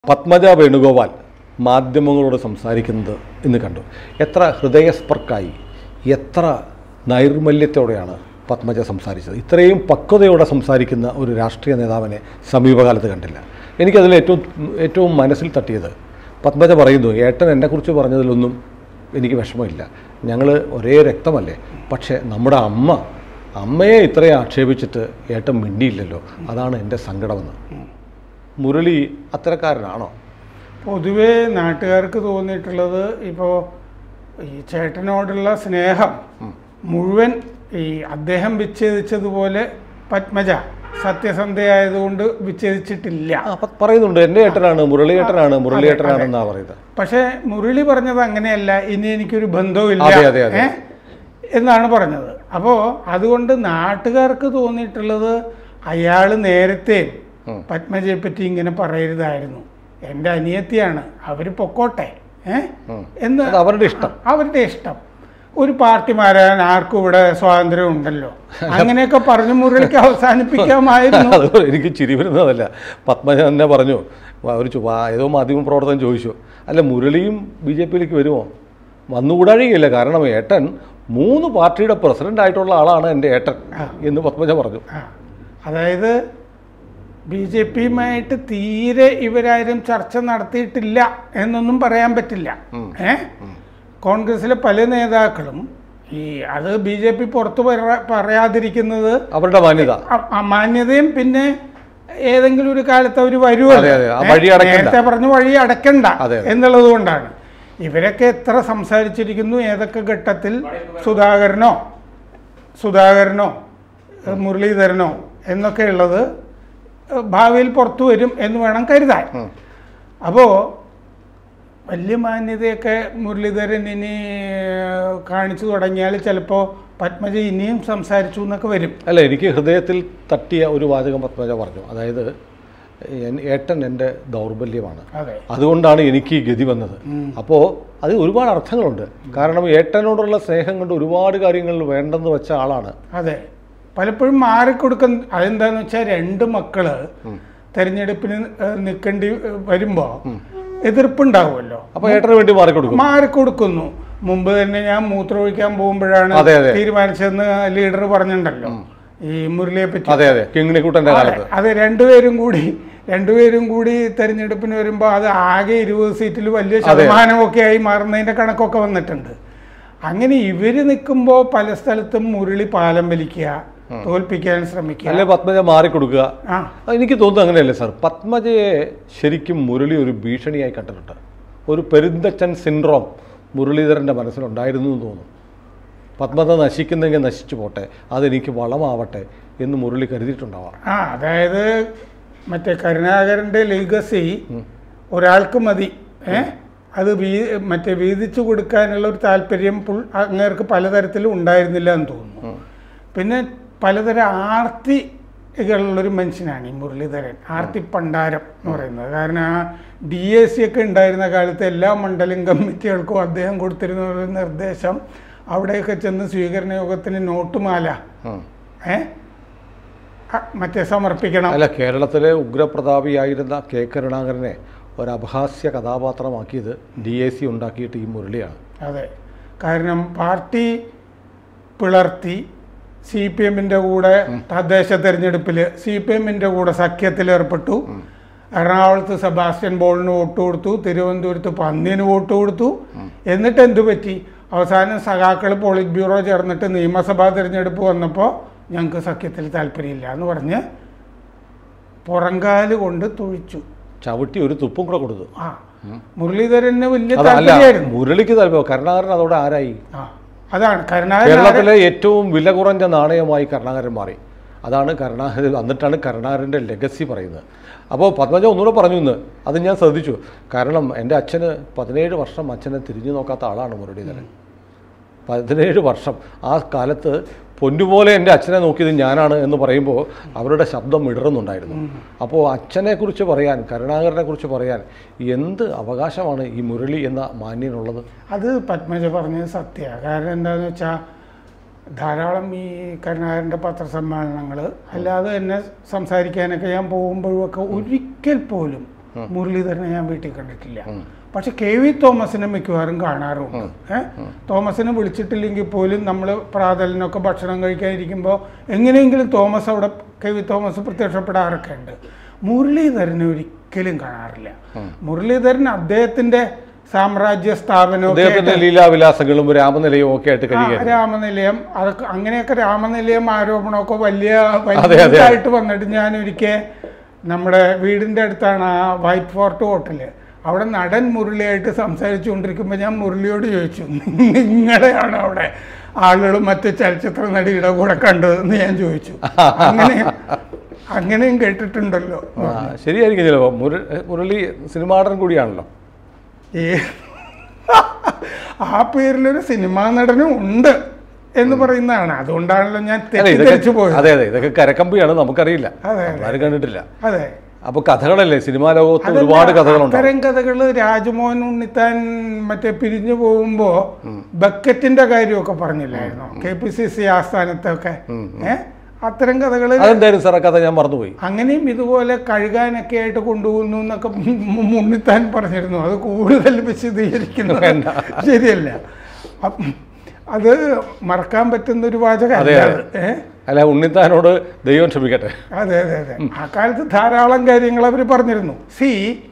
പത്മജ വേണുഗോപാൽ മാധ്യമങ്ങളോട് സംസാരിക്കുന്നത് ഇന്ന് കണ്ടു എത്ര ഹൃദയസ്പർക്കായി എത്ര നൈർമല്യത്തോടെയാണ് പത്മജ സംസാരിച്ചത് ഇത്രയും പക്വതയോടെ സംസാരിക്കുന്ന ഒരു രാഷ്ട്രീയ നേതാവിനെ സമീപകാലത്ത് കണ്ടില്ല എനിക്കതിൽ ഏറ്റവും ഏറ്റവും മനസ്സിൽ തട്ടിയത് പത്മജ പറയുന്നു ഏട്ടൻ എന്നെക്കുറിച്ച് പറഞ്ഞതിലൊന്നും എനിക്ക് വിഷമമില്ല ഞങ്ങൾ ഒരേ രക്തമല്ലേ പക്ഷേ നമ്മുടെ അമ്മ അമ്മയെ ഇത്രയും ആക്ഷേപിച്ചിട്ട് ഏട്ടൻ മിണ്ടിയില്ലല്ലോ അതാണ് എൻ്റെ സങ്കടമെന്ന് മുരളി അത്തരക്കാരനാണോ പൊതുവേ നാട്ടുകാർക്ക് തോന്നിയിട്ടുള്ളത് ഇപ്പോൾ ഈ ചേട്ടനോടുള്ള സ്നേഹം മുഴുവൻ ഈ അദ്ദേഹം വിച്ഛേദിച്ചതുപോലെ പത്മജ സത്യസന്ധയായതുകൊണ്ട് വിച്ഛേദിച്ചിട്ടില്ല ആ, പ- പറയുന്നുണ്ട് എൻ്റെ ഏട്ടനാണ് മുരളിയേട്ടനാണ് മുരളിയേട്ടനാണെന്നാ പറയുന്നത് പക്ഷേ മുരളി പറഞ്ഞത് അങ്ങനെയല്ല ഇനി എനിക്കൊരു ബന്ധവുമില്ല അതെ, അതെ, അതെ. ഏ? എന്നാണ് പറഞ്ഞത് അപ്പോൾ അതുകൊണ്ട് നാട്ടുകാർക്ക് തോന്നിയിട്ടുള്ളത് അയാൾ നേരത്തെ പത്മജയെ പറ്റി ഇങ്ങനെ പറയരുതായിരുന്നു എൻ്റെ അനിയത്തിയാണ് അവർ പൊക്കോട്ടെ ഏ എന്ന് അത് അവരുടെ ഇഷ്ടം അവരുടെ ഇഷ്ടം ഒരു പാർട്ടി മാറാൻ ആർക്കും ഇവിടെ സ്വാതന്ത്ര്യം ഉണ്ടല്ലോ അങ്ങനെയൊക്കെ പറഞ്ഞു മുരളിക്ക് അവസാനിപ്പിക്കാമായിരുന്നു അത് എനിക്ക് ചിരി വരുന്നതല്ല പത്മജ തന്നെ പറഞ്ഞു വ- ഒരു ചു- വാ- ഏതോ മാധ്യമ പ്രവർത്തകൻ ചോദിച്ചു അല്ല മുരളിയും ബി ജെ പിയിലേക്ക് വരുമോ വന്നുകൂടാഴികയില്ല കാരണം ഏട്ടൻ മൂന്ന് പാർട്ടിയുടെ പ്രസിഡന്റ് ആയിട്ടുള്ള ആളാണ് എൻ്റെ ഏട്ടൻ എന്ന് പത്മജ പറഞ്ഞു ആ, അതായത് ബി ജെ പിയുമായിട്ട് തീരെ ഇവരാരും ചർച്ച നടത്തിയിട്ടില്ല എന്നൊന്നും പറയാൻ പറ്റില്ല ഏ കോൺഗ്രസിലെ പല നേതാക്കളും ഈ അത് ബി ജെ പി പുറത്ത് പറ- പറയാതിരിക്കുന്നത് അവരുടെ മാന്യത അ- ആ മാന്യതയും പിന്നെ ഏതെങ്കിലും ഒരു കാലത്ത് അവർ വരുമല്ലോ അതെ, അതെ. ആ ഏ? വഴി അടയ്ക്കണ്ട. നേരത്തെ പറഞ്ഞ വഴി അടക്കണ്ട അതെ, അതെ. എന്നുള്ളത് കൊണ്ടാണ് ഇവരൊക്കെ എത്ര സംസാരിച്ചിരിക്കുന്നു ഏതൊക്കെ ഘട്ടത്തിൽ സുധാകരനോ സുധാകരനോ ഏഹ് മുരളീധരനോ എന്നൊക്കെ ഉള്ളത് ഏഹ് ഭാവിയിൽ പുറത്തു വരും എന്ന് വേണം കരുതാൻ അപ്പോൾ വലിയ മാന്യതയൊക്കെ മുരളീധരൻ ഇനി ഏഹ് കാണിച്ചു തുടങ്ങിയാൽ ചിലപ്പോൾ പത്മജ ഇനിയും സംസാരിച്ചു എന്നൊക്കെ വരും അല്ല എനിക്ക് ഹൃദയത്തിൽ തട്ടിയ ഒരു വാചകം പത്മജ പറഞ്ഞു അതായത് എൻ- ഏട്ടൻ എൻ്റെ ദൗർബല്യമാണ് അതെ അതുകൊണ്ടാണ് എനിക്ക് ഈ ഗതി വന്നത് അപ്പോൾ അത് ഒരുപാട് അർത്ഥങ്ങളുണ്ട് കാരണം ഏട്ടനോടുള്ള സ്നേഹം കൊണ്ട് ഒരുപാട് കാര്യങ്ങൾ വേണ്ടെന്ന് വെച്ച ആളാണ് അതെ പലപ്പോഴും മാറിക്കൊടുക്കുന്ന അതെന്താന്ന് വെച്ചാൽ രണ്ട് മക്കള് തെരഞ്ഞെടുപ്പിന് ഏഹ് നിൽക്കേണ്ടി ഏഹ് വരുമ്പോ എതിർപ്പുണ്ടാവുമല്ലോ അപ്പോൾ ഏട്ടന് വേണ്ടി മാറിക്കൊടുക്കും മാറിക്കൊടുക്കുന്നു മുമ്പ് തന്നെ ഞാൻ മൂത്രമൊഴിക്കാൻ പോകുമ്പോഴാണ് അതെ, അതെ. തീരുമാനിച്ചതെന്ന് ലീഡർ പറഞ്ഞിട്ടുണ്ടല്ലോ ഈ മുരളിയെ പറ്റി അതെ അതെ കിങ്ങിണിക്കുട്ടൻ്റെ കാലത്ത് അത് രണ്ടുപേരും കൂടി രണ്ടുപേരും കൂടി തെരഞ്ഞെടുപ്പിന് വരുമ്പോൾ അത് ആകെ ഇരുപത് സീറ്റിൽ വലിയ ശതമാനമൊക്കെ ആയി മാറുന്നതിന്റെ കണക്കൊക്കെ വന്നിട്ടുണ്ട് അങ്ങനെ ഇവര് നിൽക്കുമ്പോൾ പല സ്ഥലത്തും മുരളി പാലം വലിക്കുക തോൽപ്പിക്കാൻ ശ്രമിക്കുക അല്ലെ പത്മജ മാറിക്കൊടുക്കുക ആ അത് എനിക്ക് തോന്നുന്നു അങ്ങനെയല്ലേ സാർ പത്മജയെ ശരിക്കും മുരളി ഒരു ഭീഷണിയായി കണ്ടിട്ടുണ്ട് ഒരു പെരുന്തച്ചൻ സിൻഡ്രോം മുരളീധരൻ്റെ മനസ്സിലുണ്ടായിരുന്നു എന്ന് തോന്നുന്നു പത്മജ നശിക്കുന്നെങ്കിൽ നശിച്ചു പോട്ടെ അതെനിക്ക് വളമാവട്ടെ എന്ന് മുരളി കരുതിയിട്ടുണ്ടാവാം ആ അതായത് മറ്റേ കരുണാകരന്റെ ലെഗസി ഒരാൾക്ക് മതി ഏ അത് വീ മറ്റേ വീതിച്ചു കൊടുക്കാനുള്ള ഒരു താല്പര്യം പുൾ അങ്ങേർക്ക് പലതരത്തിലും ഉണ്ടായിരുന്നില്ല എന്ന് തോന്നുന്നു പിന്നെ പലതരം ആർത്തികളുള്ളൊരു മനുഷ്യനാണ് ഈ മുരളീധരൻ ആർത്തി പണ്ടാരം എന്ന് പറയുന്നത് കാരണം ആ ഡി എ സി ഒക്കെ ഉണ്ടായിരുന്ന കാലത്ത് എല്ലാ മണ്ഡലം കമ്മിറ്റികൾക്കും അദ്ദേഹം കൊടുത്തിരുന്ന ഒരു നിർദ്ദേശം അവിടെയൊക്കെ ചെന്ന് സ്വീകരണ യോഗത്തിന് നോട്ടുമാല ഏ ആ, മറ്റേ സമർപ്പിക്കണം അല്ല കേരളത്തിലെ ഉഗ്രപ്രതാപിയായിരുന്ന കെ കരുണാകരനെ ഒരു അപഹാസ്യ കഥാപാത്രമാക്കിയത് ഡി എ സി ഉണ്ടാക്കിയിട്ട് ഈ മുരളിയാണ് അതെ കാരണം പാർട്ടി പിളർത്തി സി പി എമ്മിൻ്റെ കൂടെ തദ്ദേശ തെരഞ്ഞെടുപ്പിൽ സി പി എമ്മിൻ്റെ കൂടെ സഖ്യത്തിൽ ഏർപ്പെട്ടു എറണാകുളത്ത് സെബാസ്റ്റ്യൻ ബോളിന് വോട്ട് കൊടുത്തു തിരുവനന്തപുരത്ത് പന്നിന് വോട്ട് കൊടുത്തു എന്നിട്ട് എന്തു പറ്റി അവസാനം സഖാക്കൾ പോളിറ്റ് ബ്യൂറോ ചേർന്നിട്ട് നിയമസഭാ തിരഞ്ഞെടുപ്പ് വന്നപ്പോൾ ഞങ്ങൾക്ക് സഖ്യത്തിൽ താല്പര്യമില്ല എന്ന് പറഞ്ഞ് പുറങ്കാല് കൊണ്ട് തൊഴിച്ചു ചവിട്ടി ഒരു തുപ്പും കൂടെ കൊടുത്തു ആ മുരളീധരന് വലിയ അത് അല്ല താല്പര്യമായിരുന്നു മുരളിക്ക് താല്പര്യം കരുണാകരൻ അതോടെ ആരായി ആ അതാണ് കരുണാകരൻ കേരളത്തിലെ ഏറ്റവും വില കുറഞ്ഞ നാണയമായി കരുണാകരൻ മാറി അതാണ് കരുണാകരൻ എന്നിട്ടാണ് കരുണാകരൻ്റെ ലെഗസി പറയുന്നത് അപ്പോൾ പത്മജ ഒന്നുകൂടെ പറഞ്ഞു ഇന്ന് അത് ഞാൻ ശ്രദ്ധിച്ചു കാരണം എൻ്റെ അച്ഛന് പതിനേഴ് വർഷം അച്ഛനെ തിരിഞ്ഞു നോക്കാത്ത ആളാണ് മുരളീധരൻ പതിനേഴ് വർഷം ആ കാലത്ത് പൊന്നുപോലെ എൻ്റെ അച്ഛനെ നോക്കിയത് ഞാനാണ് എന്ന് പറയുമ്പോൾ അവരുടെ ശബ്ദം ഇടറുന്നുണ്ടായിരുന്നു അപ്പോൾ അച്ഛനെക്കുറിച്ച് പറയാൻ കരുണാകരനെ കുറിച്ച് പറയാൻ എന്ത് അവകാശമാണ് ഈ മുരളി എന്ന മാന്യനുള്ളത് അത് പത്മജ പറഞ്ഞത് സത്യമാണ് കാരണം എന്താണെന്ന് വെച്ചാൽ ധാരാളം ഈ കരുണാകരൻ്റെ പത്രസമ്മേളനങ്ങൾ അല്ലാതെ തന്നെ സംസാരിക്കാനൊക്കെ ഞാൻ പോകുമ്പോഴുമൊക്കെ ഒരിക്കൽ പോലും മുരളീധരനെ ഞാൻ വീട്ടിൽ കണ്ടിട്ടില്ല പക്ഷെ കെ വി തോമസിനെ മിക്കവാറും കാണാറുണ്ട് ഏഹ് തോമസിനെ വിളിച്ചിട്ടില്ലെങ്കിൽ പോലും നമ്മൾ പ്രാതലിനൊക്കെ ഭക്ഷണം കഴിക്കാനിരിക്കുമ്പോൾ എങ്ങനെയെങ്കിലും തോമസ് അവിടെ കെ വി തോമസ് പ്രത്യക്ഷപ്പെടാറൊക്കെ ഉണ്ട് മുരളീധരനെ ഒരിക്കലും കാണാറില്ല മുരളീധരൻ അദ്ദേഹത്തിന്റെ സാമ്രാജ്യ സ്ഥാപനമൊക്കെ അദ്ദേഹത്തിന്റെ ലീലാവിലാസങ്ങളും രാമനിലയും ഒക്കെ ആയിട്ട് ആ, കഴിയുക രാമനിലയം അതൊക്കെ അങ്ങനെയൊക്കെ രാമനിലയം ആരോപണമൊക്കെ വലിയ അതെ, അതെ. വലിയതായിട്ട് വന്നിട്ട് ഞാൻ ഒരിക്കൽ നമ്മുടെ വീടിന്റെ അടുത്താണ് ആ വൈറ്റ് ഫോർട്ട് ഹോട്ടല് അവിടെ നടൻ മുരളിയായിട്ട് സംസാരിച്ചുകൊണ്ടിരിക്കുമ്പോൾ ഞാൻ മുരളിയോട് ചോദിച്ചു നിങ്ങളെയാണ് അവിടെ ആളുകൾ മറ്റു ചലച്ചിത്ര നടിയുടെ കൂടെ കണ്ടതെന്ന് ഞാൻ ചോദിച്ചു അങ്ങനെ അങ്ങനെയും കേട്ടിട്ടുണ്ടല്ലോ ആ, ശരിയായിരിക്കും ചിലപ്പോൾ മുര- മുരളി സിനിമാടൻ കൂടിയാണല്ലോ ഈ ആ പേരിലൊരു സിനിമാ നടനും ഉണ്ട് എന്ന് പറയുന്നതാണ് അതുകൊണ്ടാണല്ലോ ഞാൻ അല്ല തെറ്റിദ്ധരിച്ചു ഇതൊക്കെ പോയത് അതെ അതെ ഇതൊക്കെ കരക്കമ്പിയാണ് നമുക്കറിയില്ല അതെ, ആരും കണ്ടിട്ടില്ല അതെ അപ്പൊ കഥകളല്ലേ സിനിമാ ലോകത്ത് അതല്ല, ഒരുപാട് കഥകളുണ്ട് അത്തരം കഥകള് രാജ്മോഹൻ ഉണ്ണിത്താൻ മറ്റേ പിരിഞ്ഞു പോകുമ്പോ ബക്കറ്റിന്റെ കാര്യമൊക്കെ പറഞ്ഞില്ലായിരുന്നു കെ പി സി സി ആസ്ഥാനത്തൊക്കെ ഏ അത്തരം കഥകള് അതെന്തായാലും സാർ ആ കഥ ഞാൻ മറന്നുപോയി അങ്ങനെയും ഇതുപോലെ കഴുകാനൊക്കെ ആയിട്ട് കൊണ്ടുപോകുന്നു എന്നൊക്കെ മു- ഉണ്ണിത്താൻ പറഞ്ഞിരുന്നു അത് കൂടുതൽ വിശദീകരിക്കുന്നത് ശരിയല്ല അപ്പം അത് മറക്കാൻ പറ്റുന്ന ഒരു വാചകമല്ല അതെ, അത്. ഏ? അല്ല ഉണ്ണിത്താനോട് ദൈവം ക്ഷമിക്കട്ടെ അതെ അതെ അതെ ആ കാലത്ത് ധാരാളം കാര്യങ്ങൾ അവർ പറഞ്ഞിരുന്നു സി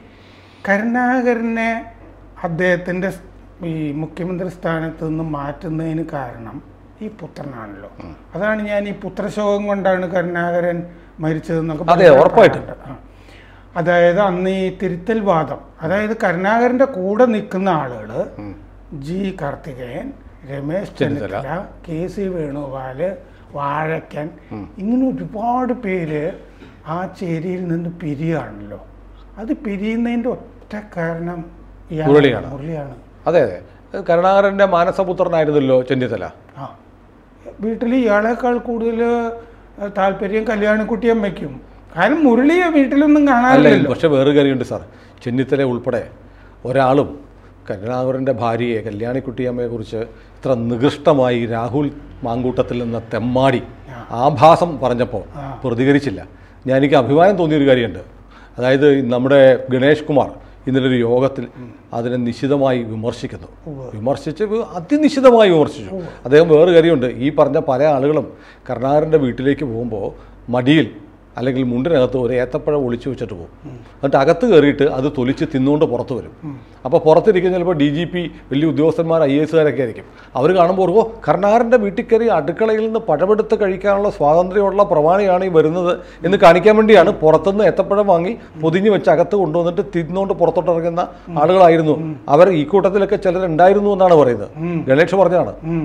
കരുണാകരനെ അദ്ദേഹത്തിൻ്റെ ഈ മുഖ്യമന്ത്രി സ്ഥാനത്ത് നിന്ന് മാറ്റുന്നതിന് കാരണം ഈ പുത്രനാണല്ലോ അതാണ് ഞാൻ ഈ പുത്രശോകം കൊണ്ടാണ് കരുണാകരൻ മരിച്ചതെന്നൊക്കെ അതെ, പലപ്പോഴും ഉറപ്പായിട്ടും. പറയാറുണ്ട്. ആ. അതായത് അന്ന് ഈ തിരുത്തൽ വാദം അതായത് കരുണാകരന്റെ കൂടെ നിൽക്കുന്ന ആളുകൾ G Karthikeyan Ramesh Chennithala. Chennithala K C Venugopal Vazhakkan ഇങ്ങനെ ഒരുപാട് പേര് ആ ചേരിയിൽ നിന്ന് പിരിയാണല്ലോ അത് പിരിയുന്നതിന്റെ ഒറ്റ കാരണം ഇയാളാണ്, മുരളിയാണ്. മുരളിയാണ് അതെ അതെ കരുണാകരന്റെ മാനസപുത്രനായിരുന്നല്ലോ ചെന്നിത്തല ആ വീട്ടിൽ ഇയാളെക്കാൾ കൂടുതൽ താല്പര്യം കല്യാണിക്കുട്ടിയമ്മയ്ക്കും കാരണം മുരളിയെ വീട്ടിലൊന്നും അല്ല കാണാറില്ലല്ലോ പക്ഷെ വേറൊരു കാര്യമുണ്ട് സാർ ചെന്നിത്തല ഉൾപ്പെടെ ഒരാളും കരുണാകരൻ്റെ ഭാര്യയെ കല്യാണിക്കുട്ടിയമ്മയെ കുറിച്ച് ഇത്ര നികൃഷ്ടമായി രാഹുൽ മാങ്കൂട്ടത്തിൽ നിന്ന് തെമ്മാടി ആഭാസം പറഞ്ഞപ്പോൾ പ്രതികരിച്ചില്ല ഞാൻ എനിക്ക് അഭിമാനം തോന്നിയൊരു കാര്യമുണ്ട് അതായത് നമ്മുടെ ഗണേഷ് കുമാർ ഇന്നലെ ഒരു യോഗത്തിൽ അതിനെ നിശിതമായി വിമർശിക്കുന്നു വിമർശിച്ച് വി- അതിനിശിതമായി വിമർശിച്ചു അദ്ദേഹം വേറെ കാര്യമുണ്ട് ഈ പറഞ്ഞ പല ആളുകളും കരുണാകരൻ്റെ വീട്ടിലേക്ക് പോകുമ്പോൾ മടിയിൽ അല്ലെങ്കിൽ മുണ്ടിനകത്ത് ഒരു ഏത്തപ്പഴം ഒളിച്ചു വെച്ചിട്ട് പോകും എന്നിട്ട് അകത്ത് കയറിയിട്ട് അത് തൊലിച്ച് തിന്നുകൊണ്ട് പുറത്ത് വരും അപ്പോൾ പുറത്തിരിക്കുന്ന ചിലപ്പോൾ ഡി ജി പി വലിയ ഉദ്യോഗസ്ഥന്മാർ ഐ എസുകാരൊക്കെ ആയിരിക്കും അവർ കാണുമ്പോൾ ഓ കർണാകരൻ്റെ വീട്ടിൽ കയറി അടുക്കളയിൽ നിന്ന് പഴമെടുത്ത് കഴിക്കാനുള്ള സ്വാതന്ത്ര്യമുള്ള പ്രമാണിയാണ് ഈ വരുന്നത് എന്ന് കാണിക്കാൻ വേണ്ടിയാണ് പുറത്തുനിന്ന് ഏത്തപ്പഴം വാങ്ങി പൊതിഞ്ഞ് വെച്ച് അകത്ത് കൊണ്ടുവന്നിട്ട് തിന്നുകൊണ്ട് പുറത്തോട്ട് ഇറങ്ങുന്ന ആളുകളായിരുന്നു അവർ ഈ കൂട്ടത്തിലൊക്കെ ചിലരുണ്ടായിരുന്നു എന്നാണ് പറയുന്നത് ഗണേഷ് പറഞ്ഞതാണ് ഉം.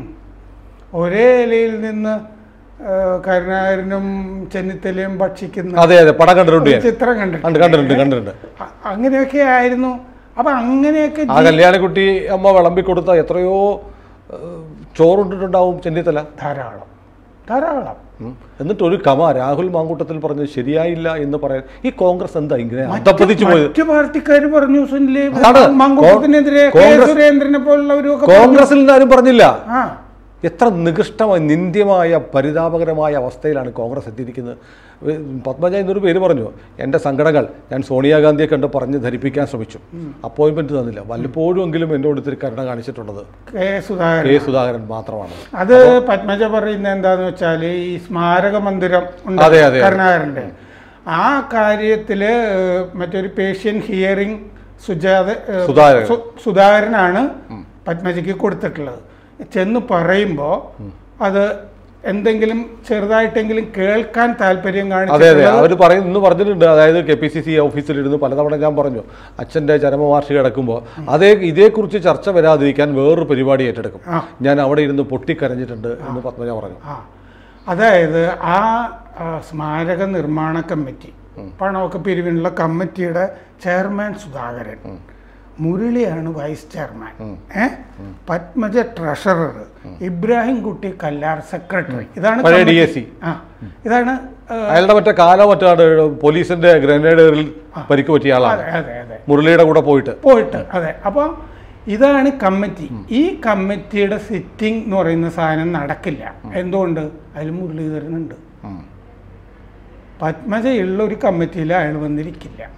ഒരേ ഇലയിൽ നിന്ന് ആ, കരുണാകരനും ചെന്നിത്തലയും ഭക്ഷിക്കുന്ന അതെ അതെ പടം കണ്ടിട്ടുണ്ട് ഒരു ഞാൻ ചിത്രം കണ്ട് കണ്ടിട്ടുണ്ട് കണ്ടിട്ടുണ്ട് കണ്ടിട്ടുണ്ട് അ- അങ്ങനെയൊക്കെ ആയിരുന്നു അപ്പൊ അങ്ങനെയൊക്കെ ആ കല്യാണക്കുട്ടി അമ്മ വിളമ്പി കൊടുത്ത എത്രയോ ഏഹ്, ചോറുണ്ടിട്ടുണ്ടാവും ചെന്നിത്തല ധാരാളം ധാരാളം ഉം. എന്നിട്ട് ഒരു കമ രാഹുൽ മാങ്കൂട്ടത്തിൽ പറഞ്ഞത് ശരിയായില്ല എന്ന് പറയാൻ ഈ കോൺഗ്രസ് എന്താ ഇങ്ങനെ അധപ്പതിച്ചു പോയത് മറ്റു പാർട്ടിക്കാർ പറഞ്ഞു സുനിലെ അതാണ്. മങ്കുളത്തിനെതിരെ കെ കോൺഗ്രസ്- സുരേന്ദ്രനെ പോലുള്ളവരൊക്കെ പറഞ്ഞു. കോൺഗ്രസിൽ നിന്ന് ആരും പറഞ്ഞില്ല ആ എത്ര നികൃഷ്ടമായ നിന്ദ്യമായ പരിതാപകരമായ അവസ്ഥയിലാണ് കോൺഗ്രസ് എത്തിയിരിക്കുന്നത് ഏഹ് പത്മജ എന്നൊരു പേര് പറഞ്ഞു എൻ്റെ സങ്കടങ്ങൾ ഞാൻ സോണിയാഗാന്ധിയെ കണ്ട് പറഞ്ഞ് ധരിപ്പിക്കാൻ ശ്രമിച്ചു അപ്പോയിൻമെൻറ്റ് തന്നില്ല വല്ലപ്പോഴും എങ്കിലും എന്നോട് ഇത്തിരി കരുണ കാണിച്ചിട്ടുള്ളത് കെ സുധാകരൻ കെ സുധാകരൻ മാത്രമാണ് അത് പത്മജ പറയുന്നത് എന്താന്ന് വെച്ചാൽ ഈ സ്മാരക മന്ദിരം ഉണ്ട് അതെ, അതെ. കരുണാകരന്റെ ആ കാര്യത്തില് ഏഹ്, മറ്റൊരു പേഷ്യൻ ഹിയറിംഗ് സുജാത ഏഹ്, സുധാകരൻ. സു- സുധാകരനാണ് പത്മജയ്ക്ക് കൊടുത്തിട്ടുള്ളത് ചെന്ന് പറയുമ്പോൾ അത് എന്തെങ്കിലും ചെറുതായിട്ടെങ്കിലും കേൾക്കാൻ താല്പര്യം അതെ അതെ കാണിച്ചിട്ടുള്ളത് അവർ പറയും ഇന്ന് പറഞ്ഞിട്ടുണ്ട് അതായത് കെ പി സി സി ഓഫീസിലിരുന്ന് പലതവണ ഞാൻ പറഞ്ഞു അച്ഛൻ്റെ ചരമവാർഷികം കിടക്കുമ്പോൾ അതേ ഇതേക്കുറിച്ച് ചർച്ച വരാതിരിക്കാൻ വേറൊരു പരിപാടി ഏറ്റെടുക്കും ആ. ഞാൻ അവിടെ ഇരുന്ന് പൊട്ടിക്കരഞ്ഞിട്ടുണ്ട് എന്ന് പത്മജ പറഞ്ഞു ആ അതായത് ആ ആ, സ്മാരക നിർമ്മാണ കമ്മിറ്റി പണമൊക്കെ പിരിവിനുള്ള കമ്മിറ്റിയുടെ ചെയർമാൻ സുധാകരൻ മുരളിയാണ് വൈസ് ചെയർമാൻ ഏ പത്മജ ട്രഷറർ ഇബ്രാഹിം കുട്ടി കല്ലാർ സെക്രട്ടറി ഇതാണ് പഴയ കമ്മിറ്റി. DSC. ആ ഇതാണ് ആ, അയാളുടെ മറ്റേ കാലം മറ്റാണ് പോലീസിന്റെ ഗ്രനേഡറിൽ പരിക്ക് പറ്റിയ ആളാണ് അതെ അതെ അതെ മുരളിയുടെ കൂടെ പോയിട്ട് പോയിട്ട് അതെ അപ്പോൾ ഇതാണ് കമ്മിറ്റി ഈ കമ്മിറ്റിയുടെ സിറ്റിംഗ് എന്ന് പറയുന്ന സാധനം നടക്കില്ല എന്തുകൊണ്ട് അതിൽ മുരളീധരനുണ്ട് പത്മജയുള്ള ഒരു കമ്മിറ്റിയിൽ അയാൾ വന്നിരിക്കില്ല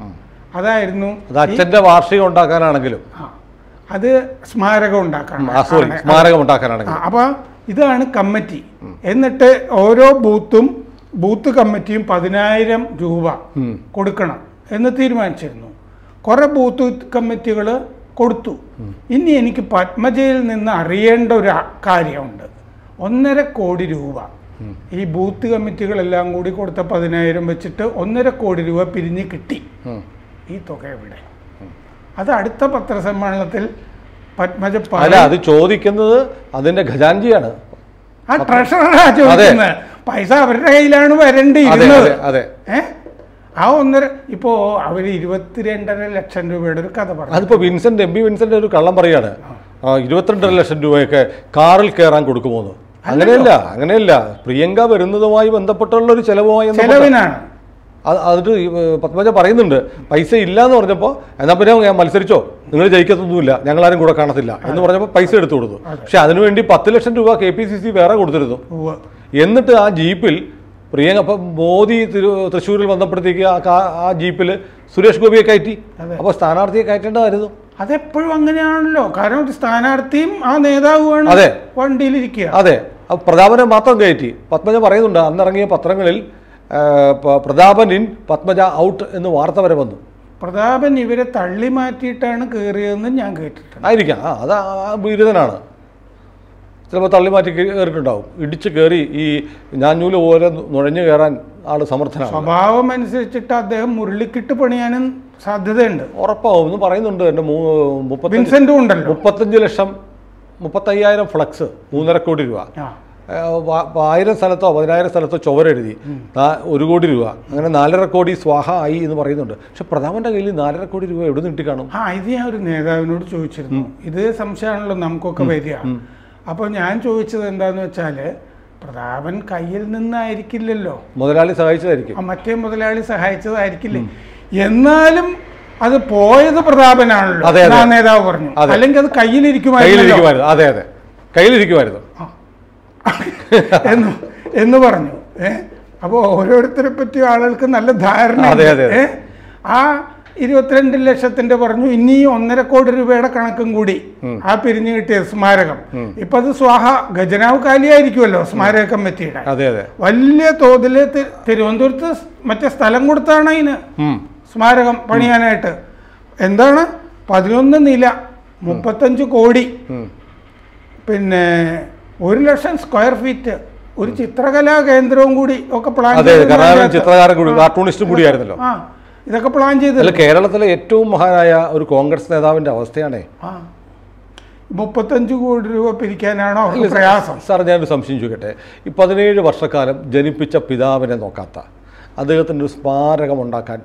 അതായിരുന്നു അത് അച്ഛൻ്റെ വാർഷികം ഉണ്ടാക്കാനാണെങ്കിലും ആ, അത് സ്മാരകം ഉണ്ടാക്കണം ആ സോറി സ്മാരകം ഉണ്ടാക്കാനാണെങ്കിലും അപ്പൊ ഇതാണ് കമ്മിറ്റി എന്നിട്ട് ഓരോ ബൂത്തും ബൂത്ത് കമ്മിറ്റിയും പതിനായിരം രൂപ ഉം. കൊടുക്കണം എന്ന് തീരുമാനിച്ചിരുന്നു കുറെ ബൂത്ത് കമ്മിറ്റികൾ കൊടുത്തു ഇനി എനിക്ക് പത്മജയിൽ നിന്ന് അറിയേണ്ട ഒരു ആ- കാര്യമുണ്ട് ഒന്നര കോടി രൂപ ഈ ബൂത്ത് കമ്മിറ്റികളെല്ലാം കൂടി കൊടുത്ത പതിനായിരം വെച്ചിട്ട് ഒന്നര കോടി രൂപ പിരിഞ്ഞ് കിട്ടി ഉം. ഈ തുക എവിടെ അത് അടുത്ത പത്രസമ്മേളനത്തിൽ പത്മജ അല്ല പറയും അത് ചോദിക്കുന്നത് അതിന്റെ ഖജാൻജിയാണ് ആ ട്രഷററാ ചോദിക്കുന്നത് പൈസ അവരുടെ കയ്യിലാണ് അതെ വരേണ്ടിയിരുന്നത് അതെ അതെ ഏ ആ ഒന്നര ഇപ്പോ അവര് ഇരുപത്തിരണ്ടര ലക്ഷം രൂപയുടെ ഒരു കഥ പറഞ്ഞു അതിപ്പോ വിൻസെന്റ് എം പി വിൻസെന്റ് ഒരു കള്ളം പറയാണ് ആ, ഇരുപത്തിരണ്ടര ലക്ഷം രൂപയൊക്കെ കാറിൽ കയറാൻ കൊടുക്കുമോന്ന് അങ്ങനെയല്ല അങ്ങനെയല്ല പ്രിയങ്ക വരുന്നതുമായി ബന്ധപ്പെട്ടുള്ള ഒരു ചെലവുമായി ബന്ധപ്പെട്ട- ചെലവിനാണ് അത് അതിട്ട് ഈ, ഏ, പത്മജ പറയുന്നുണ്ട് പൈസ ഇല്ല എന്ന് പറഞ്ഞപ്പോൾ എന്നാൽ പിന്നെ ഞാൻ മത്സരിച്ചോ നിങ്ങൾ ജയിക്കത്തൊന്നുമില്ല ഞങ്ങളാരും കൂടെ കാണത്തില്ല എന്ന് പറഞ്ഞപ്പോൾ പൈസ എടുത്തു കൊടുത്തു പക്ഷെ അതിനുവേണ്ടി പത്ത് ലക്ഷം രൂപ കെ പി സി സി വേറെ കൊടുത്തിരുന്നു ഉവ്വ്. എന്നിട്ട് ആ ജീപ്പിൽ പ്രിയങ്ക അപ്പം മോദി തിരു തൃശ്ശൂരിൽ വന്നപ്പോഴത്തേക്ക് ആ കാ- ആ ജീപ്പിൽ സുരേഷ് ഗോപിയെ കയറ്റി അപ്പോൾ സ്ഥാനാർത്ഥിയെ കയറ്റേണ്ടതായിരുന്നു അതെപ്പോഴും അങ്ങനെയാണല്ലോ കാരണം ഒരു സ്ഥാനാർത്ഥിയും ആ നേതാവുമാണ് അതെ. വണ്ടിയിലിരിക്കുക അതെ അപ്പോൾ പ്രതാപനെ മാത്രം കയറ്റി പത്മജ പറയുന്നുണ്ട് അന്നിറങ്ങിയ പത്രങ്ങളിൽ ആ, പ- പ്രതാപൻ ഇൻ പത്മജ ഔട്ട് എന്ന് വാർത്ത വരെ വന്നു പ്രതാപൻ ഇവരെ തള്ളി മാറ്റിയിട്ടാണ് കയറിയതെന്ന് ഞാൻ കേട്ടിട്ടുണ്ട് ആയിരിക്കാം ആ അത് ആ ബിരുദനാണ് ചിലപ്പോൾ തള്ളി മാറ്റി കയറിയിട്ടുണ്ടാവും ഇടിച്ച് കയറി ഈ ഞാഞ്ഞൂല് പോലെ നുഴഞ്ഞു കയറാൻ ആൾ സമർത്ഥനാണ് സ്വഭാവം അനുസരിച്ചിട്ട് അദ്ദേഹം മുരളിക്കിട്ട് പണിയാനും സാധ്യതയുണ്ട് ഉറപ്പാവും എന്ന് പറയുന്നുണ്ട് എൻ്റെ മൂ മുപ്പത്തഞ്ച് വിൻസെന്റും ഉണ്ടല്ലോ മുപ്പത്തഞ്ച് ലക്ഷം മുപ്പത്തയ്യായിരം ഫ്ലക്സ് മൂന്നര കോടി രൂപ ആ ഏ, വ- വ- ആയിരം സ്ഥലത്തോ പതിനായിരം സ്ഥലത്തോ ചുവരെഴുതി നാ- ഒരു കോടി രൂപ അങ്ങനെ നാലര കോടി സ്വാഹ ആയി എന്ന് പറയുന്നുണ്ട് പക്ഷെ പ്രധാനന്റെ കയ്യിൽ നാലര കോടി രൂപ എവിടെ നിന്ന് കാണും ആ ഇത് ഞാൻ ഒരു നേതാവിനോട് ചോദിച്ചിരുന്നു ഇത് സംശയമാണല്ലോ നമുക്കൊക്കെ വരിക അപ്പോൾ ഞാൻ ചോദിച്ചത് എന്താന്ന് വെച്ചാല് പ്രതാപൻ കയ്യിൽ നിന്നായിരിക്കില്ലല്ലോ മുതലാളി സഹായിച്ചതായിരിക്കും ആ മറ്റേ മുതലാളി സഹായിച്ചതായിരിക്കില്ലേ എന്നാലും അത് പോയത് പ്രതാപനാണല്ലോ അതെ, അതെ. ആ നേതാവ് പറഞ്ഞു അതെ. അല്ലെങ്കിൽ അത് കയ്യിലിരിക്കുമായിരുന്നു കയ്യിലിരിക്കുമായിരുന്നു അതെ അതെ കയ്യിലിരിക്കുമായിരുന്നു എന്ന് എന്ന് പറഞ്ഞു ഏ അപ്പോൾ ഓരോരുത്തരെ പറ്റി ആളുകൾക്ക് നല്ല ധാരണ അതെ, അതെ, അതെ. ഏ ആ ഇരുപത്തിരണ്ട് ലക്ഷത്തിന്റെ പറഞ്ഞു ഇനി ഒന്നര കോടി രൂപയുടെ കണക്കും കൂടി ആ പിരിഞ്ഞു കിട്ടിയ സ്മാരകം ഇപ്പൊ അത് സ്വാഹ ഖജനാവ് കാലിയായിരിക്കുമല്ലോ സ്മാരക കമ്മിറ്റിയുടെ അതെ അതെ വലിയ തോതിൽ തി- തിരുവനന്തപുരത്ത് സ് മറ്റേ സ്ഥലം കൊടുത്താണ് അതിന് ഉം. സ്മാരകം പണിയാനായിട്ട് എന്താണ് പതിനൊന്ന് നില മുപ്പത്തഞ്ച് കോടി ഉം. പിന്നെ ഒരു ലക്ഷം സ്ക്വയർ ഫീറ്റ് ഒരു ചിത്രകലാ കേന്ദ്രവും കൂടി ഒക്കെ പ്ലാൻ അതെ ചെയ്തത് കർണാടകൻ അതിനകത്ത്. ചിത്രകാരൻ കൂടി കാർട്ടൂണിസ്റ്റും കൂടിയായിരുന്നല്ലോ ആ ഇതൊക്കെ പ്ലാൻ ചെയ്ത് അല്ല കേരളത്തിലെ ഏറ്റവും മഹാനായ ഒരു കോൺഗ്രസ് നേതാവിന്റെ അവസ്ഥയാണേ ആ മുപ്പത്തഞ്ച് കോടി രൂപ പിരിക്കാനാണോ അവർക്ക് പ്രയാസം സാർ ഞാനൊരു സംശയം ചോദിക്കട്ടെ ഈ പതിനേഴ് വർഷക്കാലം ജനിപ്പിച്ച പിതാവിനെ നോക്കാത്ത അദ്ദേഹത്തിൻ്റെ ഒരു സ്മാരകം ഉണ്ടാക്കാൻ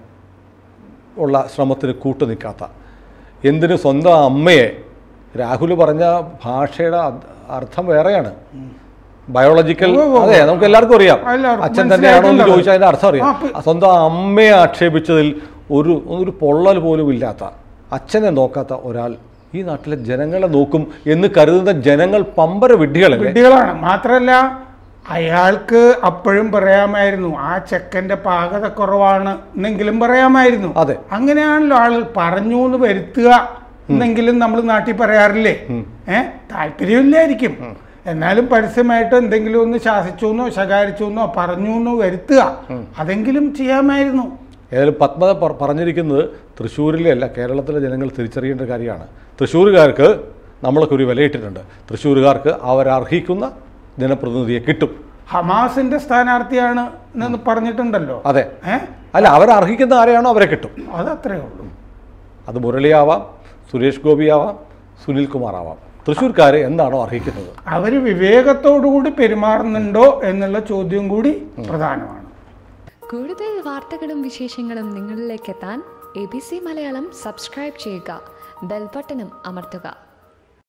ഉള്ള ശ്രമത്തിന് കൂട്ടു നിൽക്കാത്ത എന്തിന് സ്വന്തം അമ്മയെ രാഹുൽ പറഞ്ഞ ഭാഷയുടെ അ- അർത്ഥം വേറെയാണ് ബയോളജിക്കൽ ഉവ്വ് ഉവ്വ് അതെ നമുക്ക് എല്ലാവർക്കും അറിയാം എല്ലാവർക്കും അച്ഛൻ തന്നെയാണോ എന്ന് മനസ്സിലായിട്ടുള്ളത്. ചോദിച്ചാൽ അതിന്റെ അർത്ഥം അറിയാം ആ, പി- ആ സ്വന്തം അമ്മയെ ആക്ഷേപിച്ചതിൽ ഒരു ഒരു പൊള്ളൽ പോലും ഇല്ലാത്ത അച്ഛനെ നോക്കാത്ത ഒരാൾ ഈ നാട്ടിലെ ജനങ്ങളെ നോക്കും എന്ന് കരുതുന്ന ജനങ്ങൾ പമ്പര വിഡ്ഢികളല്ലേ വിഡ്ഢികളാണ് മാത്രമല്ല അയാൾക്ക് അപ്പോഴും പറയാമായിരുന്നു ആ ചെക്കന്റെ പാകത കുറവാണ് എന്നെങ്കിലും പറയാമായിരുന്നു അതെ അങ്ങനെയാണല്ലോ ആളുകൾ പറഞ്ഞു എന്ന് വരുത്തുക എന്നെങ്കിലും നമ്മൾ നാട്ടിൽ പറയാറില്ലേ ഏ താല്പര്യമില്ലായിരിക്കും എന്നാലും പരസ്യമായിട്ട് എന്തെങ്കിലും ഒന്ന് ശാസിച്ചു എന്നോ ശകാരിച്ചു എന്നോ പറഞ്ഞു എന്നോ വരുത്തുക അതെങ്കിലും ചെയ്യാമായിരുന്നു ഏതായാലും പത്മത പ- പറഞ്ഞിരിക്കുന്നത് തൃശ്ശൂരിലെ അല്ല കേരളത്തിലെ ജനങ്ങൾ തിരിച്ചറിയേണ്ട കാര്യമാണ് തൃശ്ശൂരുകാർക്ക് നമ്മളൊക്കെ ഒരു വിലയിട്ടിട്ടുണ്ട് തൃശ്ശൂരുകാർക്ക് അവരർഹിക്കുന്ന ജനപ്രതിനിധിയെ കിട്ടും ഹമാസിന്റെ സ്ഥാനാർത്ഥിയാണ് എന്ന് പറഞ്ഞിട്ടുണ്ടല്ലോ അതെ ഏ അല്ല അവരർഹിക്കുന്ന ആരെയാണോ അവരെ കിട്ടും അതത്രേ ഉള്ളൂ അത് മുരളിയാവാം സുരേഷ് ഗോപിയാവാം സുനിൽ കുമാർ ആവാം തൃശ്ശൂർക്കാർ എന്താണോ അർഹിക്കുന്നത് അവർ വിവേകത്തോടുകൂടി പെരുമാറുന്നുണ്ടോ എന്നുള്ള ചോദ്യം കൂടി പ്രധാനമാണ് കൂടുതൽ വാർത്തകളും വിശേഷങ്ങളും നിങ്ങളിലേക്ക് എത്താൻ A B C Malayalam subscribe ചെയ്യുക ബെൽബട്ടനും അമർത്തുക